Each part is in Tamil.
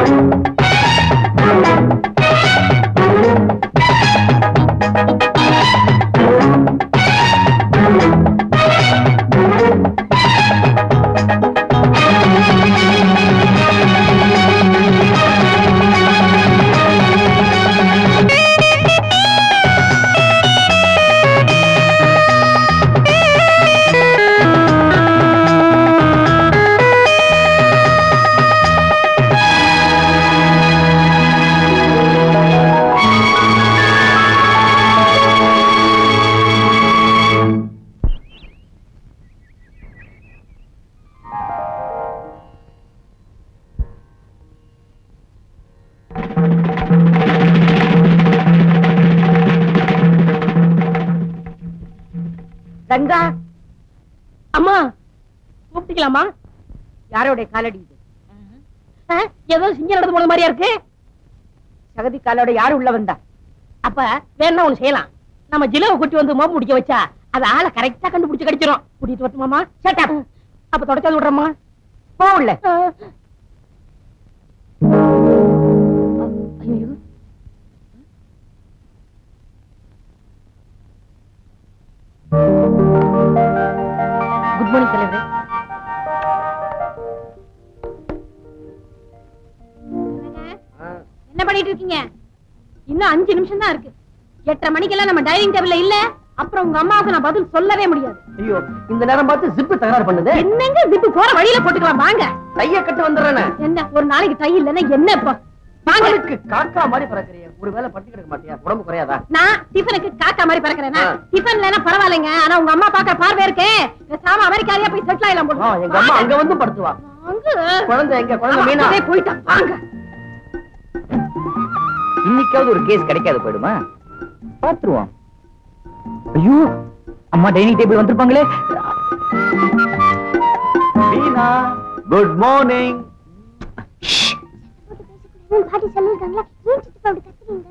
ரங்கா அம்மா கூப்பிட்டுக்கலாமா யாரோடைய காலடி இது ஆ, ஏதோ சிங்கம் நடந்து போன மாதிரியா இருக்கு சகதி காலோட யாரு உள்ள வந்தா அப்ப வேணா ஒண்ணு செய்யலாம் நம்ம ஜிலவை கொட்டி வந்து மோப்பு முடிக்க வச்சா அது ஆளை கரெக்டா கண்டுபிடிச்சு கடிச்சிரும் கூட்டிட்டு வரட்டுமாமா சேட்டா அப்ப தொடச்சாது விடுறோமா போ உள்ள ஐயோ குட் மார்னிங் தலைவரே என்ன பண்ணிட்டு இருக்கீங்க இன்னும் அஞ்சு நிமிஷம் தான் இருக்கு எட்டரை மணிக்கெல்லாம் நம்ம டைனிங் டேபிள்ல இல்ல அப்புறம் உங்க அம்மாவுக்கு நான் பதில் சொல்லவே முடியாது ஐயோ இந்த நேரம் பார்த்து ஜிப்பு தகராறு பண்ணுது என்னங்க ஜிப்பு போற வழியில போட்டுக்கலாம் வாங்க கைய கட்டு வந்துடுறேன் என்ன ஒரு நாளைக்கு டை இல்லைன்னா என்ன இப்போ வாங்க அதுக்கு காக்கா மாதிரி பறக்குறிய ஒரு வேலை பட்டி கிடக்க மாட்டியா உடம்பு குறையாதா நான் டிஃபனுக்கு காக்கா மாதிரி பறக்கிறேனா ஆ. டிஃபன் இல்லைன்னா பரவாயில்லைங்க ஆனா உங்க அம்மா பாக்க பார்வை இருக்கே சாம அமெரிக்காரியா போய் செட்டில் ஆயிடலாம் போல ஆ, எங்க அம்மா அங்க வந்து படுத்துவா வாங்க. குழந்தை எங்க குழந்தை அவ மீனா அப்படியே போயிட்டா வாங்க இன்னைக்காவது ஒரு கேஸ் கிடைக்காது போயிடுமா பாத்துருவோம் ஐயோ அம்மா டைனிங் டேபிள் வந்திருப்பாங்களே மீனா குட் மார்னிங் பாட்டி சொல்லிருக்காங்களா ஏன் சித்தப்பா அப்படி கத்துறீங்க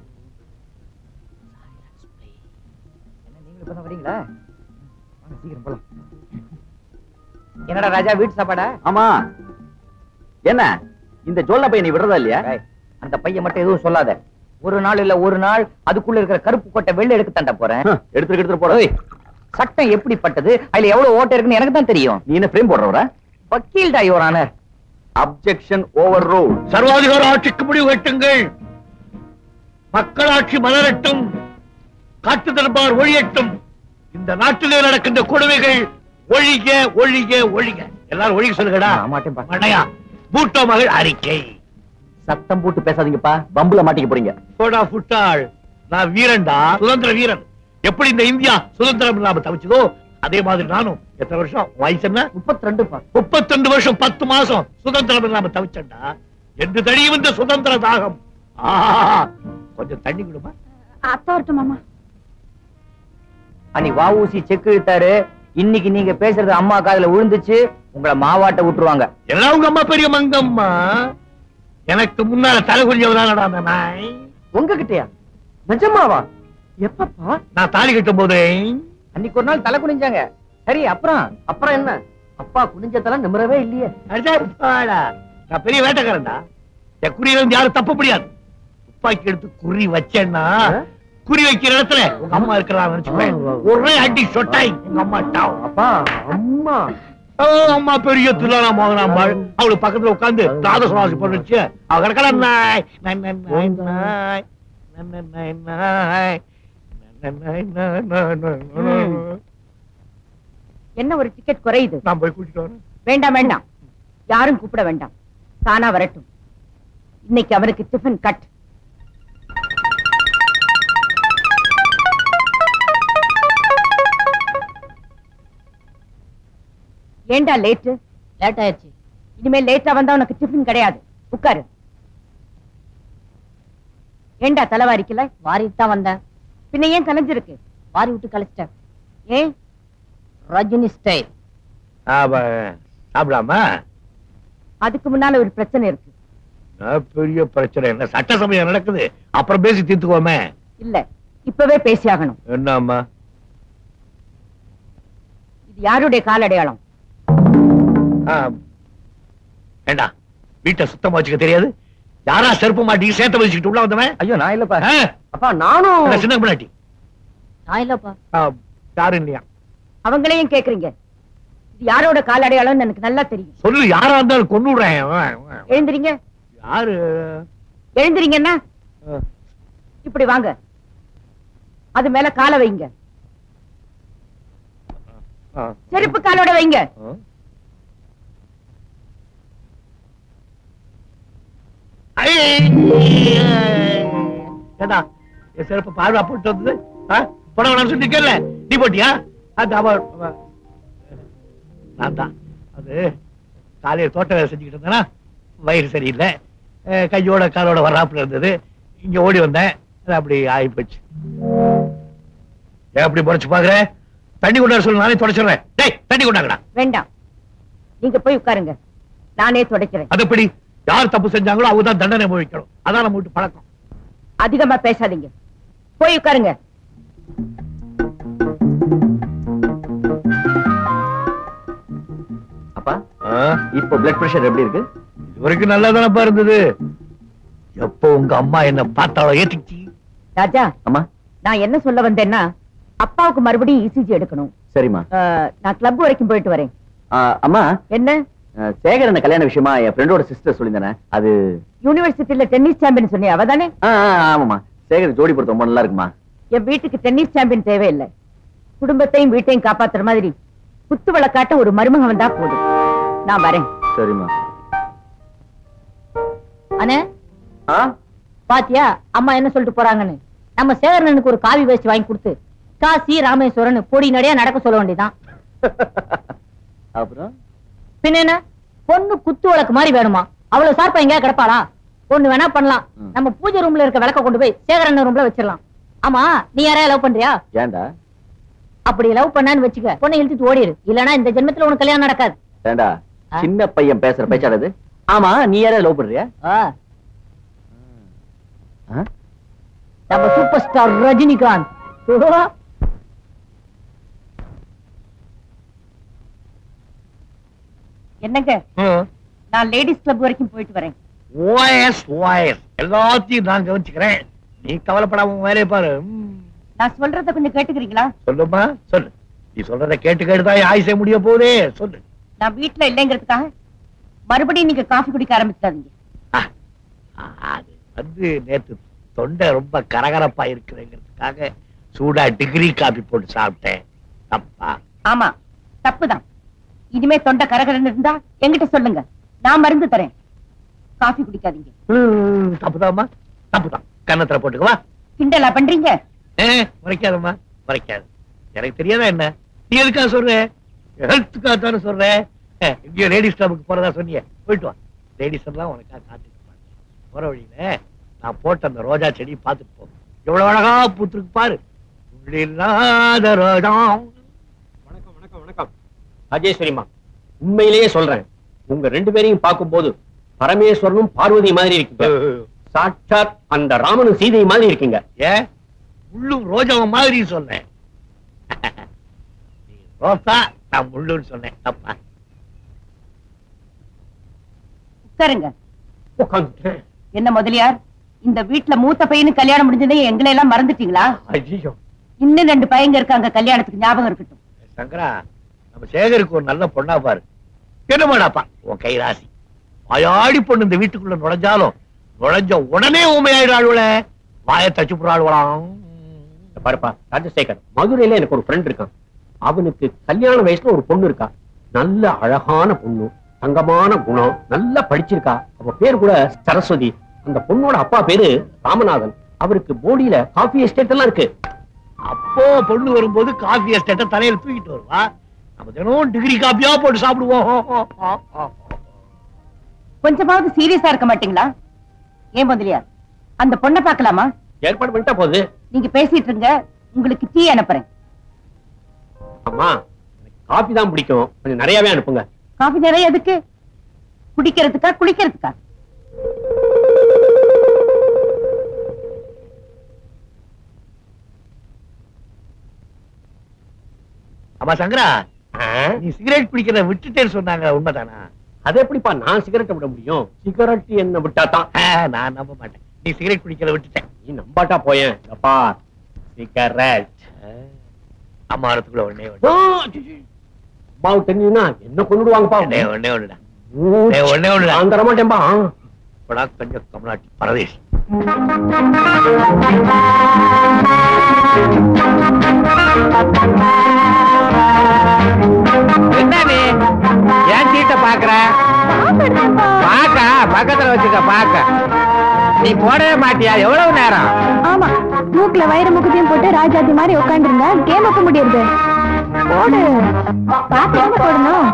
நீங்களும் இப்பதான் வரீங்களா வாங்க, சீக்கிரம் போலாம் என்னடா ராஜா வீட்டு சாப்பாடா ஆமா என்ன இந்த ஜோல்ல பையன் நீ விடுறதா இல்லையா ஏய், அந்த பையன் மட்டும் எதுவும் சொல்லாத ஒரு நாள் இல்ல ஒரு நாள் அதுக்குள்ள இருக்கிற கருப்பு கொட்டை வெள்ளை எடுக்க தண்ட போறேன் எடுத்துட்டு எடுத்துட்டு போட ஓய், சட்டம் எப்படிப்பட்டது அதுல எவ்வளவு ஓட்டை இருக்குன்னு எனக்கு தான் தெரியும் நீ என்ன ஃப்ரேம் போடுறவரா வக்கீல்டா your honour objection overrule சர்வாதிகார ஆட்சிக்கு முடிவு கட்டுங்கள் மக்களாட்சி மலரட்டும் காட்டு தர்பார் ஒழியட்டும் இந்த நாட்டிலே நடக்கின்ற கொடுமைகள் ஒழிக ஒழிக ஒழிக எல்லாரும் ஒழிக சொல்லுங்கடா நான் மாட்டேன்பா. மடையா பூட்டோ மகள் அறிக்கை சத்தம் போட்டு பேசாதீங்கப்பா பம்புல மாட்டிக்க போறீங்க போடா புட்டாள் நான் வீரன்டா சுதந்திர வீரன் எப்படி இந்த இந்தியா சுதந்திரம் இல்லாம தவிச்சதோ அதே மாதிரி நானும் எத்தனை வருஷம் வயசு என்ன முப்பத்தி ரெண்டுப்பா முப்பத்தி ரெண்டு வருஷம் பத்து மாசம் சுதந்திரம் இல்லாம தவிச்சண்டா என்று தடியும் இந்த சுதந்திர தாகம் ஆஹா, கொஞ்சம் தண்ணி கொடுமா அத்தா வரட்டும் மாமா அன்னி வாவூசி செக் இழுத்தாரு இன்னைக்கு நீங்க பேசுறது அம்மா காதுல விழுந்துச்சு உங்களை மாவாட்ட விட்டுருவாங்க எல்லாம் உங்க அம்மா பெரிய மங்கம்மா எனக்கு முன்னால தலை குஞ்சவதானடா அந்த நாய் உங்ககிட்டயா நிஜமாவா எப்பப்பா நான் தாலி கட்டும் போதே அன்னைக்கு ஒரு நாள் தலை குனிஞ்சாங்க சரி அப்புறம் அப்புறம் என்ன அப்பா குனிஞ்சதெல்லாம் நிமிரவே இல்லையே அடப்பாடா, நான் பெரிய வேட்டைக்காரன்டா என் குறியில இருந்து யாரும் தப்ப முடியாது துப்பாக்கி எடுத்து குறி வச்சேன்னா ஆ? குறி வைக்கிற இடத்துல உங்க அம்மா இருக்கிறான்னு நினைச்சுப்பேன் ஆ, ஆ, ஆ. ஒரே அடி சொட்டாய் உங்க அம்மா டாவ் அப்பா அம்மா ஓ, அம்மா பெரிய துலாரா மோகனாம்பாள் அவளுக்கு பக்கத்துல உட்கார்ந்து தாதசுவாசி பண்ணுச்சு அவ கிடக்கல நாய் நாய் நாய் நாய் நாய் நாய் நாய் நாய் நாய் நாய் நாய் நாய் நாய் நாய். என்ன ஒரு டிக்கெட் குறையுது நான் போய் கூட்டிட்டு வரேன் வேண்டாம் வேண்டாம் யாரும் கூப்பிட வேண்டாம் தானா வரட்டும் இன்னைக்கு அவருக்கு டிஃபன் கட் ஏண்டா லேட்டு லேட் ஆயிடுச்சு இனிமே லேட்டா வந்தா உனக்கு டிஃபன் கிடையாது உட்காரு ஏண்டா தலைவாரிக்கல வாரிட்டு தான் வந்தேன் பின்ன ஏன் கலைஞ்சிருக்கு வாரி விட்டு கலைச்சிட்டேன் ஏன் ரஜினி ஸ்டைல் ஆமா, சாப்பிடாமா அதுக்கு முன்னால ஒரு பிரச்சனை இருக்கு நான் பெரிய பிரச்சனை என்ன சட்ட சமயம் நடக்குது அப்புறம் பேசி தீர்த்துக்கோமே இல்ல இப்பவே பேசியாகணும் என்னம்மா இது யாருடைய காலடையாளம் ஆ, ஏண்டா வீட்டை சுத்தமா வச்சுக்க தெரியாது யாரா செருப்பு மாட்டி சேத்த வச்சுக்கிட்டு உள்ள வந்தவன் ஐயோ நான் இல்லப்பா ஆ? அப்பா நானும் அந்த சின்ன பிள்ளாட்டி நான் இல்லப்பா யாரு இல்லையா அவங்களையும் கேக்குறீங்க இது யாரோட காலடையாளம்னு எனக்கு நல்லா தெரியும் சொல்லு யாரா இருந்தாலும் கொண்டு விடுறேன் எழுந்திரீங்க யாரு எழுந்திரீங்கன்னா ஆ. இப்படி வாங்க அது மேல காலை வைங்க ஆ. செருப்பு காலோட வைங்க ஆ. ஐ! ஏண்டா என் செருப்பு பார்வா போட்டு வந்தது ஆ? போட வேணாம்னு சொல்லிருக்கேன்ல நீ போட்டியா அது அவ அவ- நான் தான் அது காலையில தோட்ட வேலை செஞ்சுக்கிட்டு இருந்தேனா வயிறு சரியில்லை அஹ் கையோட காலோட வராப்புல இருந்தது இங்க ஓடி வந்தேன் அது அப்படி ஆகி போச்சு ஏன் அப்படி முறைச்சு பாக்குற தண்ணி கொண்டாட சொல்லு நானே தொடச்சிடுறேன் டேய் தண்ணி கொண்டாங்கடா வேண்டாம் நீங்க போய் உட்காருங்க நானே துடைக்கிறேன் அது எப்படி யார் தப்பு செஞ்சாங்களோ அவங்க தான் தண்டனை அனுபவிக்கணும் அதான் நம்ம வீட்டு பழக்கம் அதிகமா பேசாதீங்க போய் உட்காருங்க அப்பா இப்போ பிளட் பிரஷர் எப்படி இருக்கு இது வரைக்கும் நல்லா தானப்பா இருந்தது எப்போ உங்க அம்மா என்ன பார்த்தாலோ ஏத்திச்சு ராஜா அம்மா நான் என்ன சொல்ல வந்தேன்னா அப்பாவுக்கு மறுபடியும் இசிஜி எடுக்கணும் சரிம்மா அஹ், நான் கிளப் வரைக்கும் போயிட்டு வரேன் ஆ, அம்மா என்ன ஆ, சேகரன் கல்யாண விஷயமா என் ஃப்ரெண்டோட சிஸ்டர் சொல்லியிருந்தானே அது யூனிவர்சிட்டியில டென்னிஸ் சாம்பியன் சொன்னியா அவதானே ஆ, ஆ, ஆமாம்மா சேகர் ஜோடி பொறுத்த ரொம்ப நல்லா இருக்குமா என் வீட்டுக்கு டென்னிஸ் சாம்பியன் தேவையில்லை குடும்பத்தையும் வீட்டையும் காப்பாத்துற மாதிரி குத்து விளக்காட்ட ஒரு மருமகன் வந்தா போதும் நான் வரேன் சரிம்மா அண்ணே ஆ பாத்தியா அம்மா என்ன சொல்லிட்டு போறாங்கன்னு நம்ம சேகரனுக்கு ஒரு காவி வேஸ்ட் வாங்கி கொடுத்து காசி ராமேஸ்வரன் பொடி நடையா நடக்க சொல்ல வேண்டியதான் அப்புறம் பின்ன என்ன பொண்ணு குத்து விளக்கு மாதிரி வேணுமா அவ்வளவு சார்பா எங்கேயா கிடப்பாளா ஒண்ணு வேணா பண்ணலாம் ம். நம்ம பூஜை ரூம்ல இருக்க விளக்க கொண்டு போய் சேகரன் ரூம்ல வச்சிடலாம் ஆமா நீ யாரையா லவ் பண்றியா ஏண்டா அப்படி லவ் பண்ணான்னு வச்சுக்க பொண்ணை இழுத்துட்டு ஓடிடு இல்லனா இந்த ஜென்மத்துல உனக்கு கல்யாணம் நடக்காது ஏண்டா ஆ? சின்ன பையன் பேசுற பேச்சாடது ஆமா நீ யாரா லவ் பண்றியா ஆ, ஆ? நம்ம சூப்பர் ஸ்டார் ரஜினிகாந்த் ஓ. என்னங்க நான் லேடிஸ் கிளப் வரைக்கும் போயிட்டு வரேன் ஓஎஸ் ஓஎஸ் எல்லாத்தையும் நான் கவனிச்சுக்கிறேன் நீ கவலைப்படாம உன் வேலையை பாரு ம். நான் சொல்றத கொஞ்சம் கேட்டுக்கிறீங்களா சொல்லுமா சொல்லு நீ சொல்றத கேட்டு கேட்டு தான் ஆயுசே முடிய போதே சொல்லு நான் வீட்டுல இல்லைங்கிறதுக்காக மறுபடியும் நீங்க காஃபி குடிக்க ஆரம்பிச்சாதீங்க ஆ, அது வந்து நேத்து தொண்டை ரொம்ப கரகரப்பா இருக்குதுங்கிறதுக்காக சூடா டிகிரி காபி போட்டு சாப்பிட்டேன் தப்பா ஆமா தப்புதான் இனிமே தொண்டை கரகரன்னு இருந்தா என்கிட்ட சொல்லுங்க நான் மருந்து தரேன் காஃபி குடிக்காதீங்க ம், தப்புதாம்மா தப்புதான் கன்னத்துல போட்டுக்கவா கிண்டலா பண்றீங்க ஏ முறைக்காதம்மா முறைக்காது எனக்கு தெரியாதா என்ன நீ எதுக்காக சொல்ற ஹெல்த்துக்காக தானே சொல்ற அஹ், இங்கேயோ லேடிஸ் கிளப்புக்கு போறதா சொன்னியே போயிட்டு வா லேடிஸ் எல்லாம் உனக்காக காத்துட்டு இருப்பாங்க. போற வழியில நான் போட்ட அந்த ரோஜா செடி பார்த்துட்டு போ எவ்வளவு அழகா பூத்துருக்கு பாரு உள்ளில்லாத ரோஜா வணக்கம் வணக்கம் வணக்கம் ராஜேஸ்வரிமா உண்மையிலேயே சொல்றேன் உங்க ரெண்டு பேரையும் பார்க்கும்போது பரமேஸ்வரனும் பார்வதி மாதிரி இருக்கீங்க சாட்சாத் அந்த ராமனும் சீதை மாதிரி இருக்கீங்க ஏன் முள்ளும் ரோஜாவும் மாதிரி சொன்னேன் நீ ரோசா நான் முள்ளுன்னு சொன்னேன் தப்பா உட்காருங்க உட்காந்துட்டேன் என்ன முதலியார் இந்த வீட்டுல மூத்த பையனு கல்யாணம் முடிஞ்சதே எங்களை எல்லாம் மறந்துட்டீங்களா ஐயோ இன்னும் ரெண்டு பையங்க இருக்காங்க கல்யாணத்துக்கு ஞாபகம் இருக்கட்டும் சங்கரா நம்ம சேகருக்கு ஒரு நல்ல பொண்ணா பாரு என்னமாடாப்பா உன் கை ராசி வாயாடி பொண்ணு இந்த வீட்டுக்குள்ள நுழைஞ்சாலும் நுழைஞ்ச உடனே ஊமையாயிடாளுவல வாயை தச்சு புறாளுவலாம் இத பாருப்பா ராஜசேகர் மதுரையில எனக்கு ஒரு ஃப்ரெண்ட் இருக்கான் அவனுக்கு கல்யாண வயசுல ஒரு பொண்ணு இருக்கா நல்ல அழகான பொண்ணு தங்கமான குணம் நல்லா படிச்சிருக்கா அவ பேர் கூட சரஸ்வதி அந்த பொண்ணோட அப்பா பேரு ராமநாதன் அவருக்கு போடியில காஃபி எஸ்டேட் எல்லாம் இருக்கு அப்போ பொண்ணு வரும்போது காஃபி எஸ்டேட்ட தலையில தூக்கிட்டு வருவா நம்ம தினம் டிகிரி காப்பியா போட்டு சாப்பிடுவோம் கொஞ்சமாவது சீரியஸா இருக்க மாட்டீங்களா ஏன் முதலியார் அந்த பொண்ணை பார்க்கலாமா ஏற்பாடு பண்ணிட்டா போகுது நீங்க பேசிட்டு இருங்க உங்களுக்கு டீ அனுப்புறேன் அம்மா எனக்கு காபி தான் பிடிக்கும் கொஞ்சம் நிறையவே அனுப்புங்க காஃபி நிறைய எதுக்கு குடிக்கிறதுக்கா குளிக்கிறதுக்கா ஆமா சங்கரா ஆ, நீ சிகரெட் பிடிக்கிறத விட்டுட்டேன்னு சொன்னாங்க உண்மைதானா அது எப்படிப்பா நான் சிகரெட்டை விட முடியும் சிகரெட் என்ன விட்டா தான் ஆ, நான் நம்ப மாட்டேன் நீ சிகரெட் குடிக்கிறத விட்டுட்டேன் நீ நம்பாட்டா போயேன் அப்பா சிகரெட் ஆ, அம்மா வரத்துக்குள்ள ஒண்ணே ஒண்ணு அம்மாவுக்கு தெரிஞ்சுன்னா என்ன கொண்டுடுவாங்கப்பா ஒண்ணே ஒண்ணே ஒண்ணுடா டேய், ஒண்ணே ஒண்ணுடா நான் தரமாட்டேன்பா இப்படா கொஞ்சம் கமலாட்டி பரதேஷ் என்ன நீ ஏன் சீட்டை பாக்குற பாக்க பக்கத்துல வச்சுக்க பாக்க நீ போடவே மாட்டியா எவ்வளவு நேரம் ஆமா மூக்குல வயிறு முகத்தையும் போட்டு ராஜாதி மாதிரி உட்காந்துருந்தா கேம் வைக்க முடியாது போடு பார்த்து எங்க போடணும்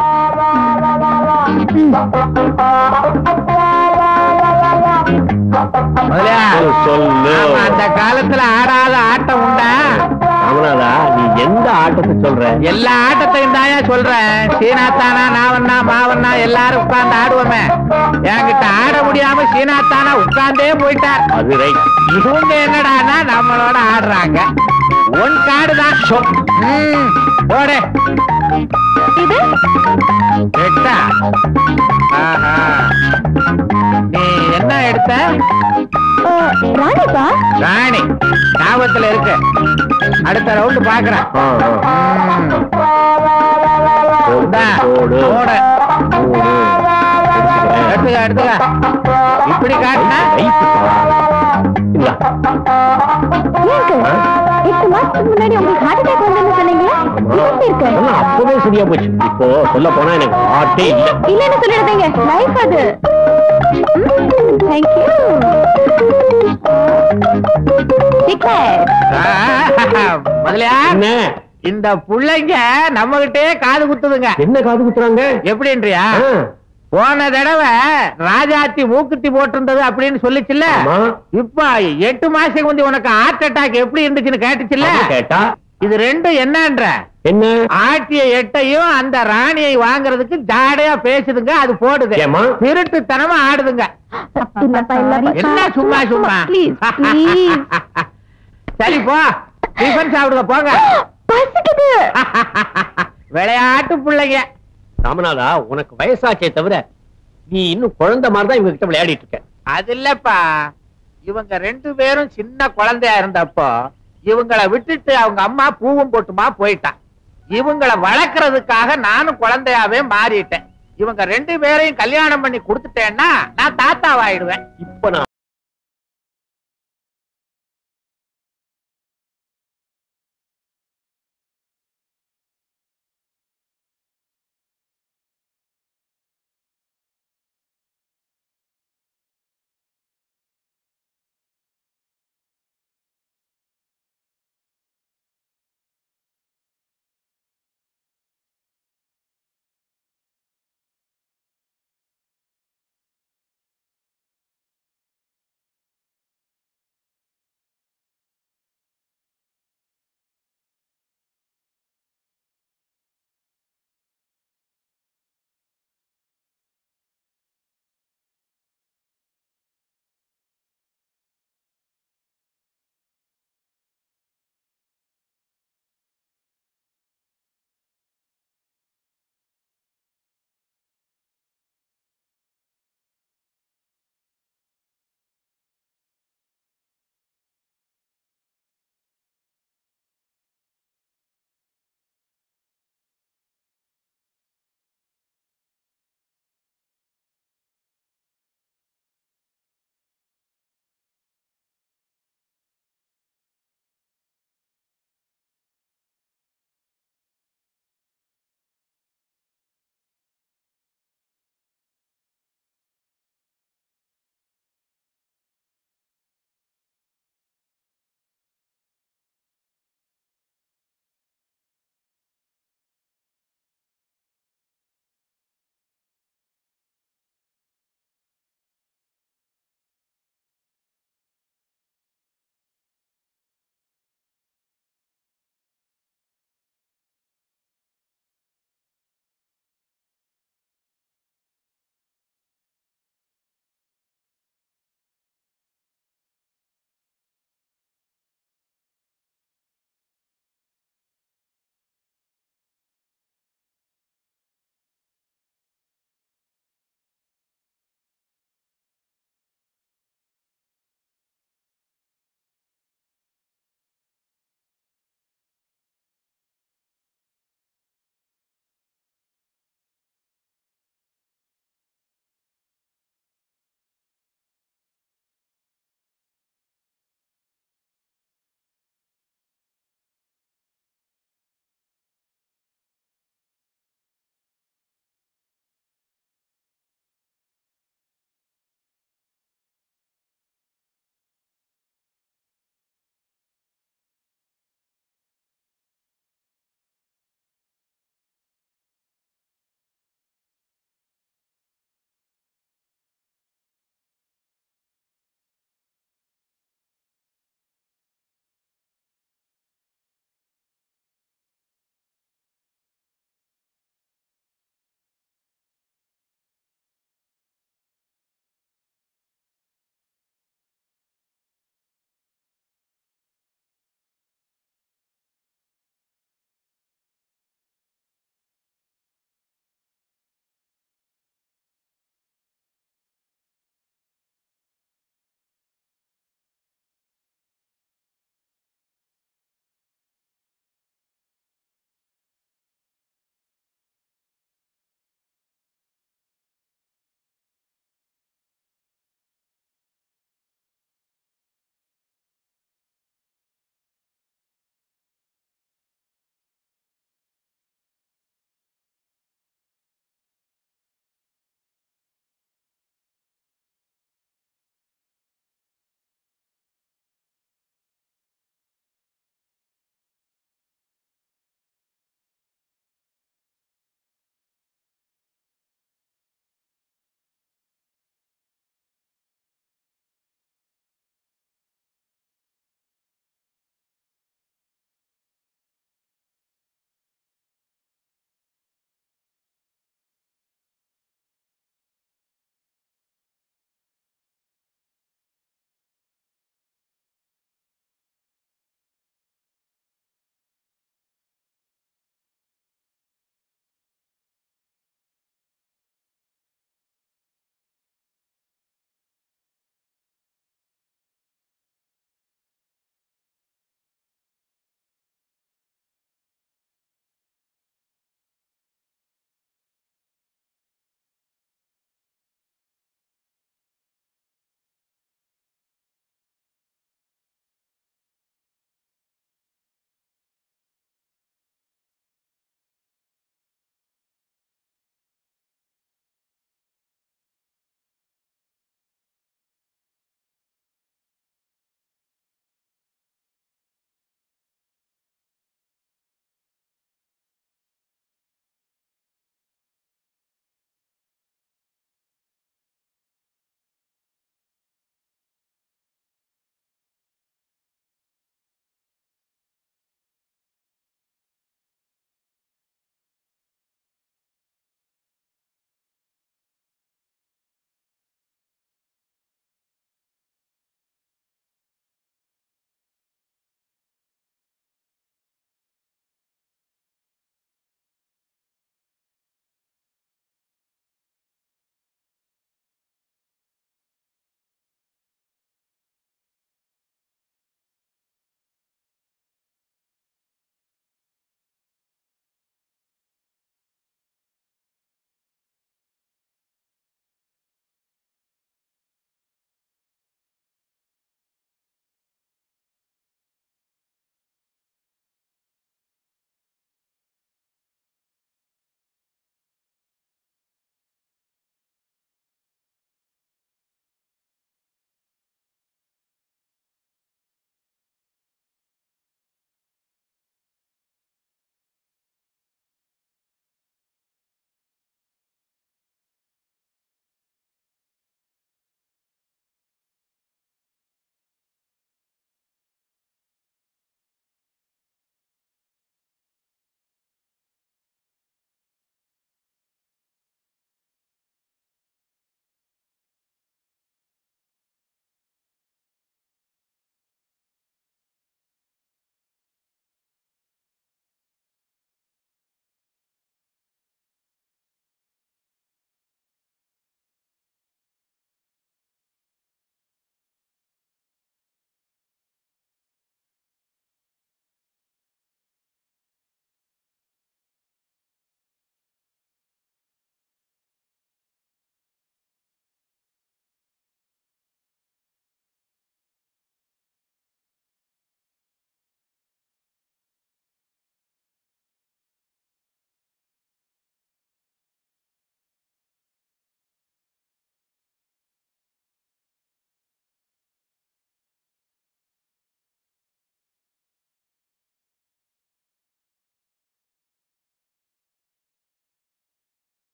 முதலியா சொல்லு ஆமா, அந்த காலத்துல ஆடாத ஆட்டம் உண்டா ராமநாதா நீ எந்த ஆட்டத்தை சொல்ற எல்லா ஆட்டத்தையும் தாயா சொல்றேன் சீனாத்தானா நாவண்ணா மாவண்ணா எல்லாரும் உட்கார்ந்து ஆடுவோமே என்கிட்ட ஆட முடியாம சீனாத்தானா உட்கார்ந்தே போயிட்டார் அது ரைட் இவங்க என்னடான்னா நம்மளோட ஆடுறாங்க உன் காடு தான் போடு இது எட்டா ஆஹா. நீ என்ன எடுத்த ஆ, ராணிப்பா ராணி ஞாபகத்துல இருக்கு அடுத்த ரவுண்டு பாக்குறேன் இந்தா, போடு. போடு. எடுத்துக்க எடுத்துக்க இப்படி காட்டினா இல்ல ஏங்க எட்டு மாசத்துக்கு முன்னாடி உங்களுக்கு ஹார்ட் அட்டாக் வந்ததுன்னு சொன்னீங்க இது எப்படி இருக்கு அதெல்லாம் அப்பவே சரியா போச்சு இப்போ சொல்ல போனா எனக்கு ஆட்டே இல்ல இல்லன்னு சொல்லிடுறீங்க லைஃப் அது தேங்க்யூ முதலியா என்ன இந்த புள்ளைங்க நம்ம கிட்டே காது குத்துதுங்க என்ன காது குத்துறாங்க எப்படின்றியா ஆ, போன தடவை ராஜாத்தி மூக்குத்தி போட்டிருந்தது அப்படின்னு சொல்லிச்சுல்ல ஆமா. இப்ப எட்டு மாசத்துக்கு முந்தி உனக்கு ஹார்ட் அட்டாக் எப்படி இருந்துச்சுன்னு கேட்டுச்சுல்ல அது கேட்டா இது ரெண்டும் என்னன்ற என்ன ஆட்டிய எட்டையும் அந்த ராணியை வாங்குறதுக்கு ஜாடையா பேசுதுங்க அது போடுது ஏம்மா? திருட்டுத்தனமா ஆடுதுங்க இல்லப்பா இல்லப்பா என்ன சும்மா சும்மா ப்ளீஸ் ப்ளீஸ் சரி போ டிஃபன் சாப்பிடுங்க போங்க பசிக்குது விளையாட்டு பிள்ளைங்க ராமநாதா உனக்கு வயசாச்சே தவிர நீ இன்னும் குழந்தை மாதிரி தான் இவங்க கிட்ட விளையாடிட்டு இருக்க அது இல்லப்பா இவங்க ரெண்டு பேரும் சின்ன குழந்தையா இருந்தப்போ இவங்கள விட்டுட்டு அவங்க அம்மா பூவும் போட்டுமா போயிட்டான் இவங்கள வளர்க்கறதுக்காக நானும் குழந்தையாவே மாறிட்டேன் இவங்க ரெண்டு பேரையும் கல்யாணம் பண்ணி கொடுத்துட்டேன்னா நான் தாத்தாவாயிடுவேன் இப்ப நான்